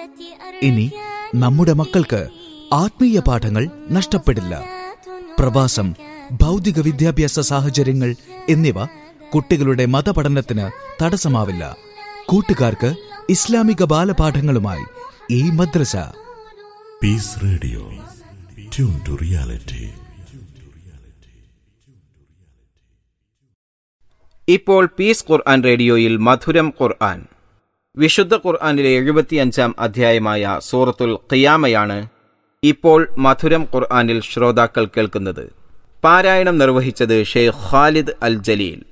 ഇനി നമ്മുടെ മക്കൾക്ക് ആത്മീയ പാഠങ്ങൾ നഷ്ടപ്പെടില്ല പ്രവാസം ഭൗതിക വിദ്യാഭ്യാസ സാഹചര്യങ്ങൾ എന്നിവ കുട്ടികളുടെ മതപഠനത്തിന് തടസ്സമാവില്ല കൂട്ടുകാർക്ക് ഇസ്ലാമിക ബാലപാഠങ്ങളുമായി ഈ മദ്രസ peace radio tune to reality ഇപ്പോൾ പീസ് ഖുർആൻ റേഡിയോയിൽ മധുരം ഖുർആൻ വിശുദ്ധ ഖുർആനിലെ എഴുപത്തിയഞ്ചാം അധ്യായമായ സൂറത്തുൽ ഖിയാമയാണ് ഇപ്പോൾ മധുരം ഖുർആനിൽ ശ്രോതാക്കൾ കേൾക്കുന്നത് പാരായണം നിർവഹിച്ചത് ഷെയ്ഖ് ഖാലിദ് അൽ ജലീൽ